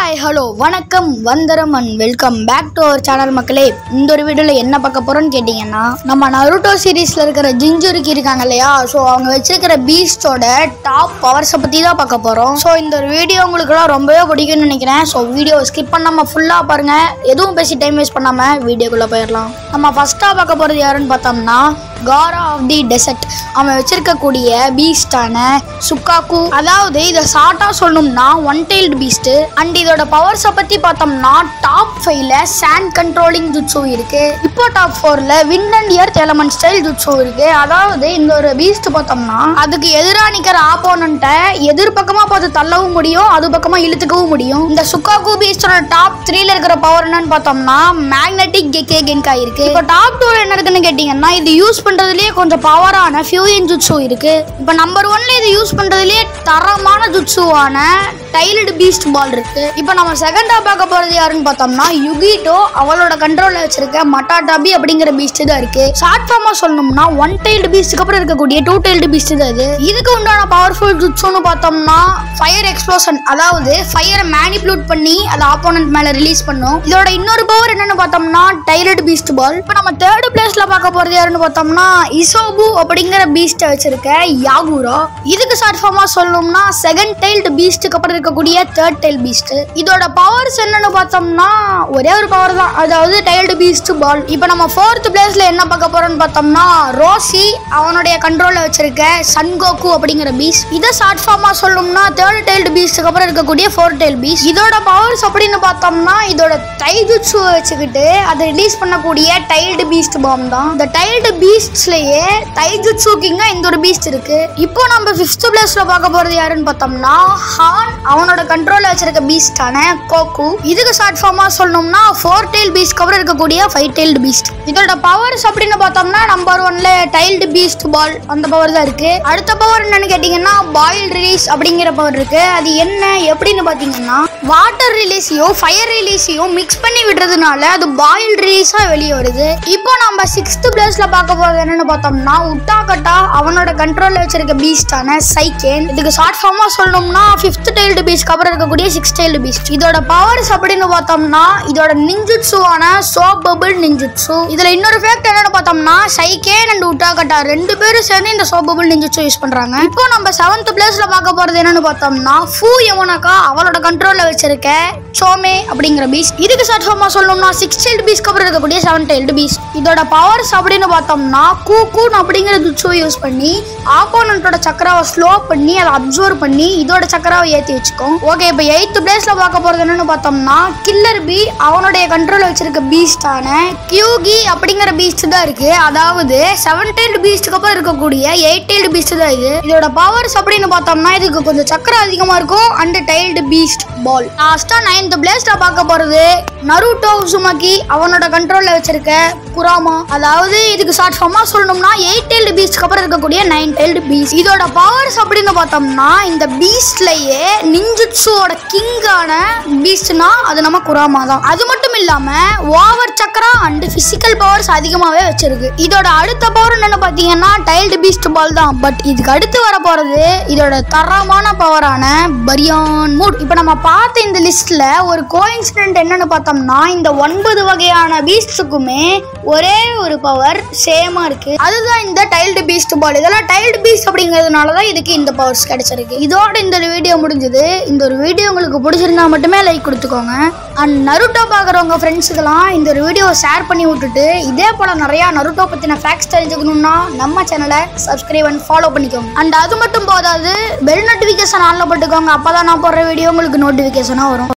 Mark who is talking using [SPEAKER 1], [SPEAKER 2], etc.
[SPEAKER 1] hi hello வணக்கம் வந்தரம் and welcome back to our channel மக்களே இந்த ஒரு வீடியோவில் என்ன பார்க்க போறோம்னு கேட்டிங்கன்னா நம்ம நருட்டோ சீரீஸில் இருக்கிற ஜிஞ்சுருக்கு இருக்காங்க இல்லையா ஸோ அவங்க வச்சிருக்கிற பீஸ்டோட டாப் பவர்ஸை பற்றி தான் பார்க்க போகிறோம் ஸோ இந்த ஒரு வீடியோ உங்களுக்குலாம் ரொம்பவே பிடிக்கும்னு நினைக்கிறேன் ஸோ வீடியோ ஸ்கிப் பண்ணாமல் ஃபுல்லாக பாருங்கள் எதுவும் பேசி டைம் வேஸ்ட் பண்ணாமல் வீடியோக்குள்ளே போயிடலாம் நம்ம ஃபஸ்ட்டாக பார்க்க போகிறது யாருன்னு பார்த்தோம்னா காரா ஆஃப் தி டெசர்ட் அவன் வச்சிருக்கக்கூடிய பீஸ்டான சுக்காக்கு அதாவது இதை ஷார்ட்டா சொல்லணும்னா ஒன் டெய்ல்டு பீஸ்ட் அண்ட் இதோட பவர்ஸை பத்தி பார்த்தோம்னா டாப் ஃபைவ்ல சாண்ட் கண்ட்ரோலிங் ஜுட்ஸு இருக்கு இப்போ டாப் ஃபோர்ல wind and earth element style jutsu இருக்கு அதாவது இந்த ஒரு பீஸ்ட் பார்த்தோம்னா அதுக்கு எதிராக நிக்கிற ஆப்போனண்ட்டை எதிர்பக்கமா பார்த்து தள்ளவும் முடியும் அது பக்கமா இழுத்துக்கவும் முடியும் இந்த சுக்காக்கு பீஸ்டோட டாப் த்ரீல இருக்கிற பவர் என்னன்னு பார்த்தோம்னா மேக்னெட்டிக் கெக்கே கென்கா இருக்கு இப்போ டாப் டூல என்ன இருக்குன்னு கேட்டீங்கன்னா இது யூஸ் பண்றதுலயே கொஞ்சம் பவரான ஃபியூயன் ஜுட்ஸு இருக்கு இப்போ நம்பர் ஒன்ல இது யூஸ் பண்றதுலயே தரமான ஜுட்ஸுவான டைல்டு பீஸ்ட் பால் இருக்கு இப்போ நம்ம செகண்டா பார்க்க போறது யாருன்னு பார்த்தோம்னா யுகிட்டோ அவளோட கண்ட்ரோல்ல வச்சிருக்க மட்டாடாபி அப்படிங்கிற பீஸ்ட் தான் இருக்கு ஷார்ட் ஃபார்மா சொல்லணும்னா ஒன் டைல்டு பீஸ்ட்க்கு அப்புறம் இருக்கக்கூடிய டூ டைல்டு பீஸ்ட் தான் இது இதுக்கு உண்டான பவர்ஃபுல் ஜுட்ஸுன்னு பார்த்தோம்னா ஃபயர் எக்ஸ்ப்ளோஷன் அதாவது ஃபயரை மேனிபுலேட் பண்ணி அதை ஆப்போனன்ட் மேல ரிலீஸ் பண்ணும் இதோட இன்னொரு பவர் என்னன்னு பார்த்தோம்னா டைலட் பீஸ்ட் பால் இப்போ நம்ம தேர்ட் பிளேஸ்ல பார்க்க போறது யாருன்னு பார்த்தோம்னா இசோபு அப்படிங்கிற பீஸ்ட்டை வச்சிருக்க யாகுரா இதுக்கு ஷார்ட் ஃபார்மா சொல்லணும்னா செகண்ட் டைல்டு பீஸ்ட்டுக்கு அப்புறம் இருக்கக்கூடிய தேர்ட் டைல் பீஸ்ட் இதோட பவர்ஸ் என்னன்னு பார்த்தோம்னா ஒரே ஒரு பவர் தான் அதாவது டைல்டு பீஸ்ட் பால் இப்போ நம்ம ஃபோர்த் பிளேஸ்ல என்ன பார்க்க போறோம்னு பார்த்தோம்னா ரோசி அவனுடைய கண்ட்ரோல்ல வச்சிருக்க சன்கோக்கு அப்படிங்கிற பீஸ்ட் இதை ஷார்ட் ஃபார்மா சொல்லணும்னா தேர்ட் டைல்டு பீஸ்ட்டுக்கு அப்புறம் இருக்கக்கூடிய ஃபோர்த் டைல் பீஸ்ட் இதோட பவர்ஸ் அப்படின்னு பார்த்தோம்னா இதோட டைஜுட்ஸு வச்சுக்கிட்டு அதை ரிலீஸ் பண்ணக்கூடிய டைல்டு பீஸ்ட் பாம் தான் இந்த டைல்டு பீஸ்ட்லயே டைஜுட்ஸு கிங்கா இந்த ஒரு பீஸ்ட் இருக்கு இப்போ நம்ம ஃபிஃப்த் பிளேஸ்ல பார்க்க போறது யாருன்னு பார்த்தோம்னா ஹான் அவனோட கண்ட்ரோல்ல வச்சிருக்க பீஸ்டான கோகு இதுக்கு ஷார்ட் ஃபார்மா சொல்லணும்னா ஃபோர் டைல் பீஸ்ட் கவர் இருக்கக்கூடிய ஃபைவ் டைல்டு பீஸ்ட் இதோட பவர்ஸ் அப்படின்னு பார்த்தோம்னா நம்பர் ஒன்ல டைல்டு பீஸ்ட் பால் அந்த பவர் தான் இருக்கு அடுத்த பவர் என்னன்னு கேட்டீங்கன்னா பாயில் ரிலீஸ் அப்படிங்கிற பவர் இருக்கு அது என்ன எப்படின்னு பார்த்தீங்கன்னா வாட்டர் ரிலீஸையும் ஃபயர் ரிலீஸையும் மிக்ஸ் பண்ணி விடுறதுனால அது பாயில் ரிலீஸா வெளியே வருது இப்போ நம்ம சிக்ஸ்த் பிளேஸ்ல பார்க்க போறது என்னன்னு பார்த்தோம்னா உட்டாகட்டா அவனோட கண்ட்ரோல்ல வச்சிருக்க பீஸ்டான சைக்கேன் இதுக்கு ஷார்ட் ஃபார்மா சொல்லணும்னா ஃபிஃப்த் டைல்டு பீஸ்ட் அப்புறம் இருக்கக்கூடிய சிக்ஸ் டைல்டு பீஸ்ட் இதோட பவர்ஸ் அப்படின்னு பார்த்தோம்னா இதோட நிஞ்சுட்சுவான சோப் பபிள் நிஞ்சுட்சு இதுல இன்னொரு ஃபேக்ட் என்னன்னு பார்த்தோம்னா சைக்கேன் அண்ட் உட்டாகட்டா ரெண்டு பேரும் சேர்ந்து இந்த சோப் பபிள் நிஞ்சுட்சு யூஸ் பண்றாங்க இப்போ நம்ம செவன்த் பிளேஸ்ல பார்க்க போறது என்னன்னு பார்த்தோம்னா ஃபூ யமுனாக்கா அவளோட கண்ட்ரோல்ல வச்சிருக்க சோமே அப்படிங்கிற பீஸ்ட் இதுக்கு ஷார்ட் ஃபார்மா சொல்லணும்னா சிக்ஸ் டைல்டு பீஸ்ட் அப்புறம் இருக்கக்கூடிய செவன் டைல்டு பீஸ்ட் இதோட பவர்ஸ் அப்படின்னு பார்த்தோம்னா கூ கூன் அப்படிங்கிற துட்சுவை யூஸ் பண்ணி ஆப்போனண்டோட சக்கராவை ஸ்லோ பண்ணி அதை அப்சர்வ் பண்ணி இதோட சக்கராவை ஏற்றி வச்சுக்கும் ஓகே இப்போ எயித்து பிளேஸ்ல பார்க்க போறது என்னன்னு பார்த்தோம்னா கில்லர் பி அவனுடைய கண்ட்ரோல் வச்சிருக்க பீஸ்டான கியூகி அப்படிங்கிற பீஸ்ட் தான் இருக்கு அதாவது செவன் டைல்டு பீஸ்டுக்கு அப்புறம் இருக்கக்கூடிய எயிட் டைல்டு பீஸ்ட் தான் இது இதோட பவர்ஸ் அப்படின்னு பார்த்தோம்னா இதுக்கு கொஞ்சம் சக்கரம் அதிகமா இருக்கும் அண்ட் டைல்டு பீஸ்ட் பால் லாஸ்டா நைன்த் பிளேஸ்ல பார்க்க போறது நருட்டோ உசுமக்கி அவனோட கண்ட்ரோல்ல வச்சிருக்க குராமா அதாவது இதுக்கு ஷார்ட் ஃபார்மா சொல்லணும்னா எயிட் டைல்டு பீஸ்ட்க்கு அப்புறம் இருக்கக்கூடிய நைன் டைல்டு பீஸ்ட் இதோட பவர்ஸ் அப்படின்னு பார்த்தோம்னா இந்த பீஸ்ட்லயே நிஞ்சுட்ஸுவோட கிங்கான பீஸ்ட்னா அது நம்ம குராமா தான் அது மட்டும் இல்லாம over chakra and physical powers அதிகமாவே வச்சிருக்கு இதோட அடுத்த பவர் என்னன்னு பாத்தீங்கன்னா டைல்டு பீஸ்ட் பால் தான் பட் இதுக்கு அடுத்து வர போறது இதோட தரமான பவரான பரியான் மூட் இப்போ நம்ம பார்த்த இந்த லிஸ்ட்ல ஒரு கோயின்சிடென்ட் என்னன்னு பார்த்தோம்னா இந்த ஒன்பது வகையான பீஸ்டுக்குமே ஒரே ஒரு பவர் சேமா இருக்கு அதுதான் இந்த டைல்டு பீஸ்ட் பால் இதெல்லாம் டைல்டு பீஸ்ட் அப்படிங்கிறதுனால தான் இதுக்கு இந்த பவர்ஸ் கிடைச்சிருக்கு இதோட இந்த வீடியோ முடிஞ்சது இந்த ஒரு வீடியோ உங்களுக்கு பிடிச்சிருந்தா மட்டுமே லைக் கொடுத்துக்கோங்க அண்ட் நருட்டோ பார்க்குறவங்க ஃப்ரெண்ட்ஸுக்கெல்லாம் இந்த ஒரு வீடியோவை ஷேர் பண்ணி விட்டுட்டு இதே போல நிறைய நருட்டோ பற்றின ஃபேக்ட்ஸ் தெரிஞ்சுக்கணும்னா நம்ம சேனலை சப்ஸ்கிரைப் அண்ட் ஃபாலோ பண்ணிக்கோங்க அண்ட் அது மட்டும் போதாது பெல் நோட்டிஃபிகேஷன் ஆன்ல போட்டுக்கோங்க அப்போ தான் நான் போடுற வீடியோ உங்களுக்கு நோட்டிஃபிகேஷனாக வரும்